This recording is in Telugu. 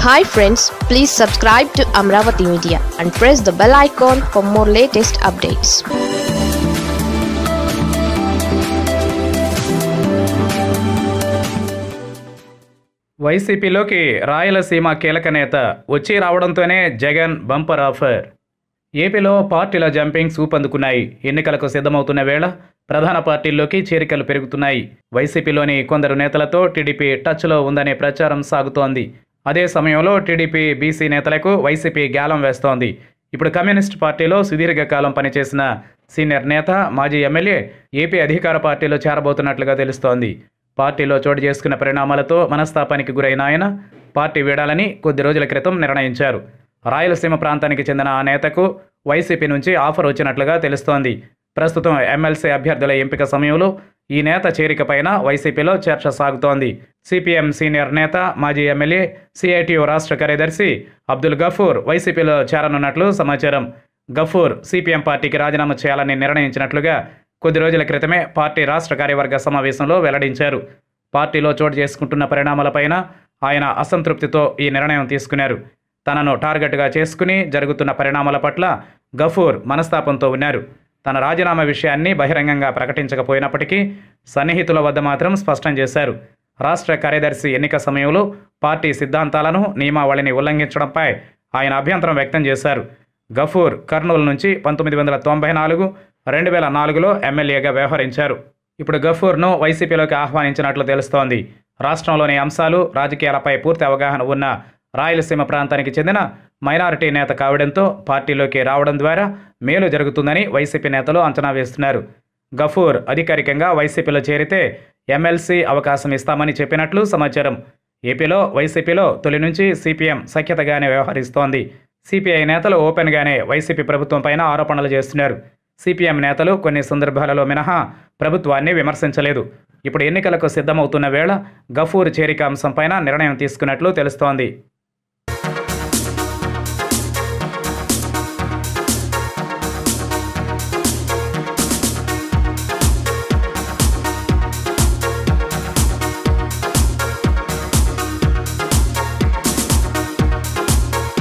hi friends please subscribe to Amaravati Media and press the bell icon for more latest updates వైసీపీలోకి రాయలసీమ కీలక నేత వచ్చి రావడంతోనే జగన్ బంపర్ ఆఫర్ ఏపీలో పార్టీల జంపింగ్స్ ఊపందుకున్నాయి ఎన్నికలకు సిద్ధమవుతున్న వేళ ప్రధాన పార్టీల్లోకి చేరికలు పెరుగుతున్నాయి వైసీపీలోని కొందరు నేతలతో టీడీపీ టచ్లో ఉందనే ప్రచారం సాగుతోంది అదే సమయంలో టీడీపీ బీసీ నేతలకు వైసీపీ గ్యాలం వేస్తోంది ఇప్పుడు కమ్యూనిస్ట్ పార్టీలో సుదీర్ఘకాలం పనిచేసిన సీనియర్ నేత మాజీ ఎమ్మెల్యే ఏపీ అధికార పార్టీలో చేరబోతున్నట్లుగా తెలుస్తోంది పార్టీలో చోటు చేసుకున్న పరిణామాలతో మనస్తాపానికి గురైన ఆయన పార్టీ వీడాలని కొద్ది రోజుల క్రితం నిర్ణయించారు రాయలసీమ ప్రాంతానికి చెందిన ఆ నేతకు వైసీపీ నుంచి ఆఫర్ వచ్చినట్లుగా తెలుస్తోంది ప్రస్తుతం ఎమ్మెల్సీ అభ్యర్థుల ఎంపిక సమయంలో ఈ నేత చేరికపైన వైసీపీలో చర్చ సాగుతోంది సిపిఎం సీనియర్ నేత మాజీ ఎమ్మెల్యే సిఐటియు రాష్ట్ర కార్యదర్శి అబ్దుల్ గఫూర్ వైసీపీలో చేరనున్నట్లు సమాచారం గఫూర్ సిపిఎం పార్టీకి రాజీనామా చేయాలని నిర్ణయించినట్లుగా కొద్ది రోజుల క్రితమే పార్టీ రాష్ట్ర కార్యవర్గ సమావేశంలో వెల్లడించారు పార్టీలో చోటు చేసుకుంటున్న పరిణామాలపైన ఆయన అసంతృప్తితో ఈ నిర్ణయం తీసుకున్నారు తనను టార్గెట్గా చేసుకుని జరుగుతున్న పరిణామాల పట్ల గఫూర్ మనస్తాపంతో ఉన్నారు తన రాజీనామా విషయాన్ని బహిరంగంగా ప్రకటించకపోయినప్పటికీ సన్నిహితుల వద్ద మాత్రం స్పష్టం చేశారు రాష్ట్ర కార్యదర్శి ఎన్నిక సమయంలో పార్టీ సిద్ధాంతాలను నియమావళిని ఉల్లంఘించడంపై ఆయన అభ్యంతరం వ్యక్తం చేశారు గఫూర్ కర్నూలు నుంచి పంతొమ్మిది వందల తొంభై నాలుగు రెండు వేల నాలుగులో ఎమ్మెల్యేగా వ్యవహరించారు ఇప్పుడు గఫూర్ను వైసీపీలోకి ఆహ్వానించినట్లు తెలుస్తోంది రాష్ట్రంలోని అంశాలు రాజకీయాలపై పూర్తి అవగాహన ఉన్న రాయలసీమ ప్రాంతానికి చెందిన మైనారిటీ నేత కావడంతో పార్టీలోకి రావడం ద్వారా మేలు జరుగుతుందని వైసీపీ నేతలు అంచనా వేస్తున్నారు గఫూర్ అధికారికంగా వైసీపీలో చేరితే ఎమ్మెల్సీ అవకాశం ఇస్తామని చెప్పినట్లు సమాచారం ఏపీలో వైసీపీలో తొలి నుంచి సిపిఎం సఖ్యతగానే వ్యవహరిస్తోంది సిపిఐ నేతలు ఓపెన్గానే వైసీపీ ప్రభుత్వం పైన ఆరోపణలు చేస్తున్నారు సిపిఎం నేతలు కొన్ని సందర్భాలలో మినహా ప్రభుత్వాన్ని విమర్శించలేదు ఇప్పుడు ఎన్నికలకు సిద్ధమవుతున్న వేళ గఫూర్ చేరిక అంశంపైన నిర్ణయం తీసుకున్నట్లు తెలుస్తోంది